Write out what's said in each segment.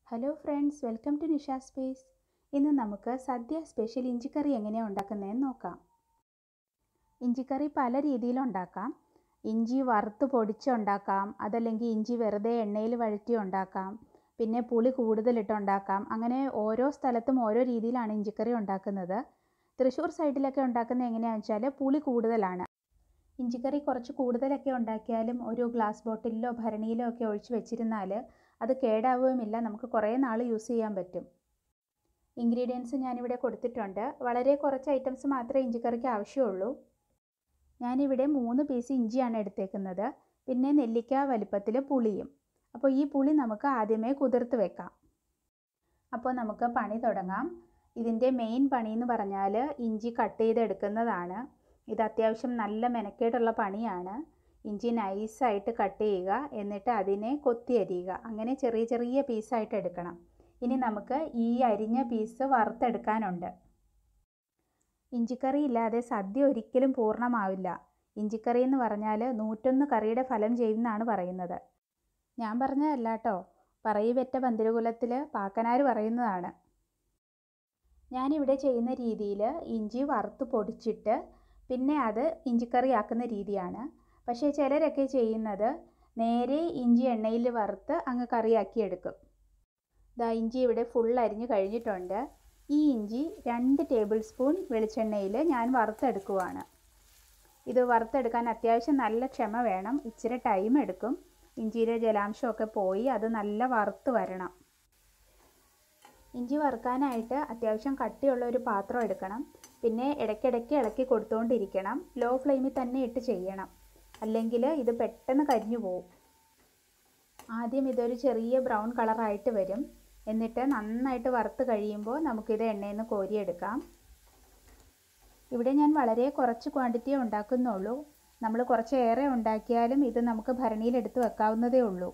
hello friends welcome to Nisha space ഇന്ന് നമുക്ക് സദ്യ special ഇഞ്ചിക്കറി എങ്ങനെയാണ് ഉണ്ടാക്കുന്നതെന്ന് നോക്കാം ഇഞ്ചിക്കറി പല രീതിയിൽ ഉണ്ടാക്കാം ഇഞ്ചി വറുത്ത് പൊടിച്ച് ഉണ്ടാക്കാം അതല്ലെങ്കിൽ ഇഞ്ചി വെറുതെ എണ്ണയിൽ വഴറ്റി ഉണ്ടാക്കാം പിന്നെ പുളി കൂടുതലിട്ട് ഉണ്ടാക്കാം അങ്ങനെ ഓരോ സ്ഥലത്തും ഓരോ രീതിയിലാണ് ഇഞ്ചിക്കറി ഉണ്ടാക്കുന്നത് തൃശ്ശൂർ സൈഡിലൊക്കെ ഉണ്ടാക്കുന്നത് എങ്ങനെയാണെന്ന് വെച്ചാൽ പുളി കൂടുതലാണ് ഇഞ്ചിക്കറി കുറച്ച് കൂടുതലൊക്കെ ഉണ്ടാക്കിയാലും ഒരു ഗ്ലാസ് ബോട്ടിലിലോ ഭരണിയിലോ ഒക്കെ ഒഴിച്ച് വെച്ചിരുന്നാൽ അത് കേടാവുകയുമില്ല നമുക്ക് കുറേ നാൾ യൂസ് ചെയ്യാൻ പറ്റും ഇൻഗ്രീഡിയൻസ് ഞാനിവിടെ കൊടുത്തിട്ടുണ്ട് വളരെ കുറച്ച് ഐറ്റംസ് മാത്രമേ ഇഞ്ചിക്കറിക്ക് ആവശ്യമുള്ളൂ ഞാനിവിടെ മൂന്ന് പീസ് ഇഞ്ചിയാണ് എടുത്തേക്കുന്നത് പിന്നെ നെല്ലിക്ക വലിപ്പത്തിൽ പുളിയും അപ്പോൾ ഈ പുളി നമുക്ക് ആദ്യമേ കുതിർത്ത് വെക്കാം അപ്പോൾ നമുക്ക് പണി തുടങ്ങാം ഇതിൻ്റെ മെയിൻ പണി എന്ന് പറഞ്ഞാൽ ഇഞ്ചി കട്ട് ചെയ്തെടുക്കുന്നതാണ് ഇത് അത്യാവശ്യം നല്ല മെനക്കേടുള്ള പണിയാണ് ഇഞ്ചി നൈസായിട്ട് കട്ട് ചെയ്യുക എന്നിട്ട് അതിനെ കൊത്തി അരിയുക അങ്ങനെ ചെറിയ ചെറിയ പീസായിട്ട് എടുക്കണം ഇനി നമുക്ക് ഈ അരിഞ്ഞ പീസ് വറുത്തെടുക്കാനുണ്ട് ഇഞ്ചിക്കറി ഇല്ലാതെ സദ്യ ഒരിക്കലും പൂർണ്ണമാവില്ല ഇഞ്ചിക്കറി എന്ന് പറഞ്ഞാൽ നൂറ്റൊന്ന് കറിയുടെ ഫലം ചെയ്യുമെന്നാണ് പറയുന്നത് ഞാൻ പറഞ്ഞതല്ല കേട്ടോ പറയിവെറ്റ പന്തിരുകുലത്തിൽ പാക്കനാർ പറയുന്നതാണ് ഞാനിവിടെ ചെയ്യുന്ന രീതിയിൽ ഇഞ്ചി വറുത്ത് പൊടിച്ചിട്ട് പിന്നെ അത് ഇഞ്ചിക്കറി ആക്കുന്ന രീതിയാണ് പക്ഷേ ചിലരൊക്കെ ചെയ്യുന്നത് നേരെ ഇഞ്ചി എണ്ണയിൽ വറുത്ത് അങ്ങ് കറിയാക്കി എടുക്കും ദാ ഇഞ്ചി ഇവിടെ ഫുൾ അരിഞ്ഞ് കഴിഞ്ഞിട്ടുണ്ട് ഈ ഇഞ്ചി രണ്ട് ടേബിൾ സ്പൂൺ വെളിച്ചെണ്ണയിൽ ഞാൻ വറുത്തെടുക്കുവാണ് ഇത് വറുത്തെടുക്കാൻ അത്യാവശ്യം നല്ല ക്ഷമ വേണം ഇച്ചിരി ടൈം എടുക്കും ഇഞ്ചിയിലെ ജലാംശമൊക്കെ പോയി അത് നല്ല വറുത്ത് വരണം ഇഞ്ചി വറുക്കാനായിട്ട് അത്യാവശ്യം കട്ടിയുള്ള ഒരു പാത്രം എടുക്കണം പിന്നെ ഇടയ്ക്കിടയ്ക്ക് ഇളക്കി കൊടുത്തുകൊണ്ടിരിക്കണം ലോ ഫ്ലെയിമിൽ തന്നെ ഇട്ട് ചെയ്യണം അല്ലെങ്കിൽ ഇത് പെട്ടെന്ന് കരിഞ്ഞു പോകും ആദ്യം ഇതൊരു ചെറിയ ബ്രൗൺ കളറായിട്ട് വരും എന്നിട്ട് നന്നായിട്ട് വറുത്ത് കഴിയുമ്പോൾ നമുക്കിത് എണ്ണയിൽ നിന്ന് കോരിയെടുക്കാം ഇവിടെ ഞാൻ വളരെ കുറച്ച് ക്വാണ്ടിറ്റിയേ ഉണ്ടാക്കുന്നുള്ളൂ നമ്മൾ കുറച്ച് ഏറെ ഉണ്ടാക്കിയാലും ഇത് നമുക്ക് ഭരണിയിൽ എടുത്ത് വെക്കാവുന്നതേ ഉള്ളൂ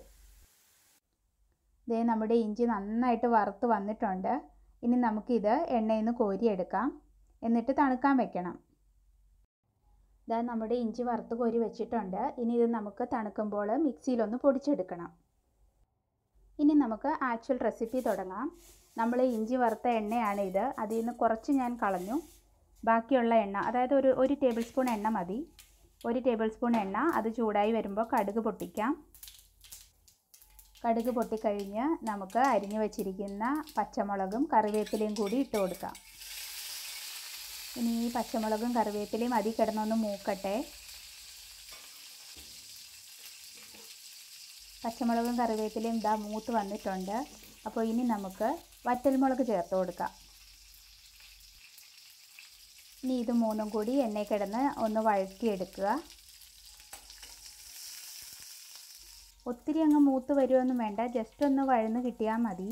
ഇതേ നമ്മുടെ ഇഞ്ചി നന്നായിട്ട് വറുത്ത് വന്നിട്ടുണ്ട് ഇനി നമുക്കിത് എണ്ണയിൽ നിന്ന് കോരിയെടുക്കാം എന്നിട്ട് തണുക്കാൻ വെക്കണം ഇതാ നമ്മുടെ ഇഞ്ചി വറുത്ത് കോരി വെച്ചിട്ടുണ്ട് ഇനി ഇത് നമുക്ക് തണുക്കുമ്പോൾ മിക്സിയിലൊന്ന് പൊടിച്ചെടുക്കണം ഇനി നമുക്ക് ആക്ച്വൽ റെസിപ്പി തുടങ്ങാം നമ്മൾ ഇഞ്ചി വറുത്ത എണ്ണയാണ് ഇത് അതിൽ നിന്ന് കുറച്ച് ഞാൻ കളഞ്ഞു ബാക്കിയുള്ള എണ്ണ അതായത് ഒരു ഒരു ടേബിൾ സ്പൂൺ എണ്ണ മതി ഒരു ടേബിൾ സ്പൂൺ എണ്ണ അത് ചൂടായി വരുമ്പോൾ കടുക് പൊട്ടിക്കാം കടുക് പൊട്ടിക്കഴിഞ്ഞ് നമുക്ക് അരിഞ്ഞു വെച്ചിരിക്കുന്ന പച്ചമുളകും കറിവേപ്പിലയും കൂടി ഇട്ട് കൊടുക്കാം ഇനി ഈ പച്ചമുളകും കറിവേപ്പിലയും അതി കിടന്നൊന്ന് മൂക്കട്ടെ പച്ചമുളകും കറിവേപ്പിലയും ഇതാ മൂത്ത് വന്നിട്ടുണ്ട് അപ്പോൾ ഇനി നമുക്ക് വറ്റൽമുളക് ചേർത്ത് കൊടുക്കാം ഇനി ഇത് മൂന്നും കൂടി എണ്ണയിൽ കിടന്ന് ഒന്ന് വഴറ്റിയെടുക്കുക ഒത്തിരി അങ്ങ് മൂത്ത് വരുമൊന്നും വേണ്ട ജസ്റ്റ് ഒന്ന് വഴന്ന് കിട്ടിയാൽ മതി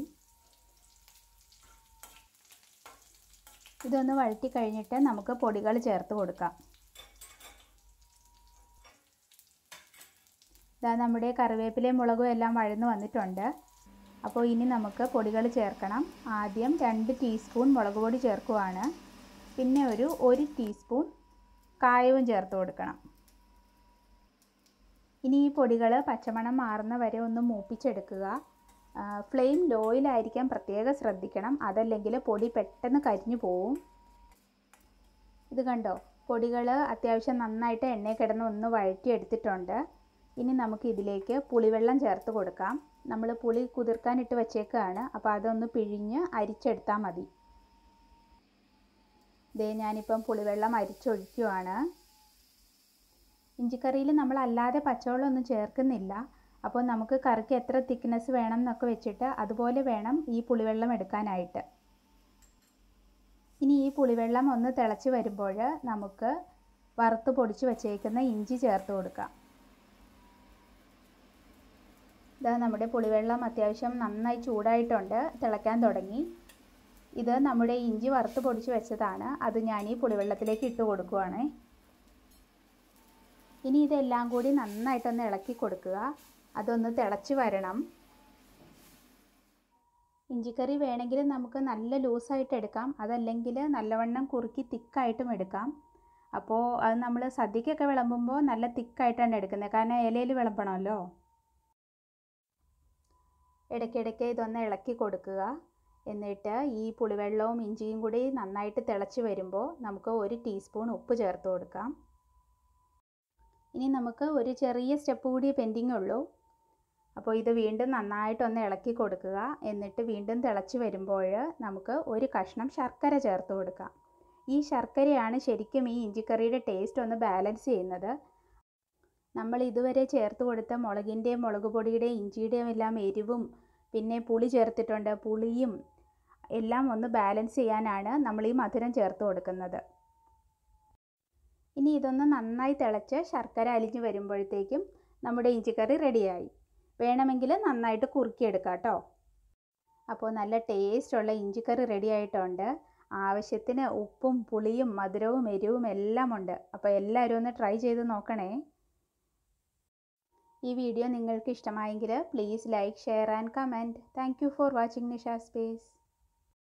ഇതൊന്ന് വഴറ്റി കഴിഞ്ഞിട്ട് നമുക്ക് പൊടികൾ ചേർത്ത് കൊടുക്കാം ഇതാ നമ്മുടെ കറിവേപ്പിലയും മുളകും എല്ലാം വഴന്ന് വന്നിട്ടുണ്ട് അപ്പോൾ ഇനി നമുക്ക് പൊടികൾ ചേർക്കണം ആദ്യം രണ്ട് ടീസ്പൂൺ മുളക് പൊടി ചേർക്കുവാണ് പിന്നെ ഒരു ഒരു ടീസ്പൂൺ കായവും ചേർത്ത് കൊടുക്കണം ഇനി ഈ പൊടികൾ പച്ചമണം മാറുന്ന വരെ ഒന്ന് മൂപ്പിച്ചെടുക്കുക ഫ്ലെയിം ലോയിലായിരിക്കാൻ പ്രത്യേകം ശ്രദ്ധിക്കണം അതല്ലെങ്കിൽ പൊടി പെട്ടെന്ന് കരിഞ്ഞു പോവും ഇത് കണ്ടോ പൊടികൾ അത്യാവശ്യം നന്നായിട്ട് എണ്ണയിൽ കിടന്ന് ഒന്ന് വഴറ്റിയെടുത്തിട്ടുണ്ട് ഇനി നമുക്ക് ഇതിലേക്ക് പുളിവെള്ളം ചേർത്ത് കൊടുക്കാം നമ്മൾ പുളി കുതിർക്കാനിട്ട് വെച്ചേക്കാണ് അപ്പോൾ അതൊന്ന് പിഴിഞ്ഞ് അരിച്ചെടുത്താൽ മതി ദേ ഞാനിപ്പം പുളിവെള്ളം അരിച്ചൊഴിക്കുവാണ് ഇഞ്ചിക്കറിയിൽ നമ്മൾ അല്ലാതെ പച്ചവെള്ളമൊന്നും ചേർക്കുന്നില്ല അപ്പോൾ നമുക്ക് കറിക്ക് എത്ര തിക്നെസ് വേണം എന്നൊക്കെ വെച്ചിട്ട് അതുപോലെ വേണം ഈ പുളിവെള്ളം എടുക്കാനായിട്ട് ഇനി ഈ പുളിവെള്ളം ഒന്ന് തിളച്ച് വരുമ്പോൾ നമുക്ക് വറുത്ത് പൊടിച്ച് വെച്ചേക്കുന്ന ഇഞ്ചി ചേർത്ത് കൊടുക്കാം ഇതാ നമ്മുടെ പുളിവെള്ളം അത്യാവശ്യം നന്നായി ചൂടായിട്ടുണ്ട് തിളയ്ക്കാൻ തുടങ്ങി ഇത് നമ്മുടെ ഇഞ്ചി വറുത്ത് പൊടിച്ച് വെച്ചതാണ് അത് ഞാൻ ഈ പുളിവെള്ളത്തിലേക്ക് ഇട്ട് കൊടുക്കുവാണ് ഇനി ഇതെല്ലാം കൂടി നന്നായിട്ടൊന്ന് ഇളക്കി കൊടുക്കുക അതൊന്ന് തിളച്ച് വരണം ഇഞ്ചിക്കറി വേണമെങ്കിൽ നമുക്ക് നല്ല ലൂസായിട്ട് എടുക്കാം അതല്ലെങ്കിൽ നല്ലവണ്ണം കുറുക്കി തിക്കായിട്ടും എടുക്കാം അപ്പോൾ അത് നമ്മൾ സദ്യക്കൊക്കെ വിളമ്പുമ്പോൾ നല്ല തിക്കായിട്ടാണ് എടുക്കുന്നത് കാരണം ഇലയിൽ വിളമ്പണമല്ലോ ഇടയ്ക്കിടയ്ക്ക് ഇതൊന്ന് ഇളക്കി കൊടുക്കുക എന്നിട്ട് ഈ പുളിവെള്ളവും ഇഞ്ചിയും കൂടി നന്നായിട്ട് തിളച്ച് വരുമ്പോൾ നമുക്ക് ഒരു ടീസ്പൂൺ ഉപ്പ് ചേർത്ത് കൊടുക്കാം ഇനി നമുക്ക് ഒരു ചെറിയ സ്റ്റെപ്പ് കൂടി പെൻഡിങ് ഉള്ളൂ അപ്പോൾ ഇത് വീണ്ടും നന്നായിട്ടൊന്ന് ഇളക്കി കൊടുക്കുക എന്നിട്ട് വീണ്ടും തിളച്ച് വരുമ്പോൾ നമുക്ക് ഒരു കഷ്ണം ശർക്കര ചേർത്ത് കൊടുക്കാം ഈ ശർക്കരയാണ് ശരിക്കും ഈ ഇഞ്ചിക്കറിയുടെ ടേസ്റ്റ് ഒന്ന് ബാലൻസ് ചെയ്യുന്നത് നമ്മൾ ഇതുവരെ ചേർത്ത് കൊടുത്ത മുളകിൻ്റെയും മുളക് പൊടിയുടെയും ഇഞ്ചിയുടെയും എല്ലാം എരിവും പിന്നെ പുളി ചേർത്തിട്ടുണ്ട് പുളിയും എല്ലാം ഒന്ന് ബാലൻസ് ചെയ്യാനാണ് നമ്മൾ ഈ മധുരം ചേർത്ത് കൊടുക്കുന്നത് ഇനി ഇതൊന്ന് നന്നായി തിളച്ച് ശർക്കര അലിഞ്ഞ് വരുമ്പോഴത്തേക്കും നമ്മുടെ ഇഞ്ചിക്കറി റെഡിയായി വേണമെങ്കിൽ നന്നായിട്ട് കുറുക്കിയെടുക്കാം കേട്ടോ അപ്പോൾ നല്ല ടേസ്റ്റുള്ള ഇഞ്ചിക്കറി റെഡി ആയിട്ടുണ്ട് ആവശ്യത്തിന് ഉപ്പും പുളിയും മധുരവും എരിവും എല്ലാം ഉണ്ട് അപ്പോൾ എല്ലാവരും ഒന്ന് ട്രൈ ചെയ്ത് നോക്കണേ ഈ വീഡിയോ നിങ്ങൾക്ക് ഇഷ്ടമായെങ്കിൽ please like share and comment thank you for watching Nisha space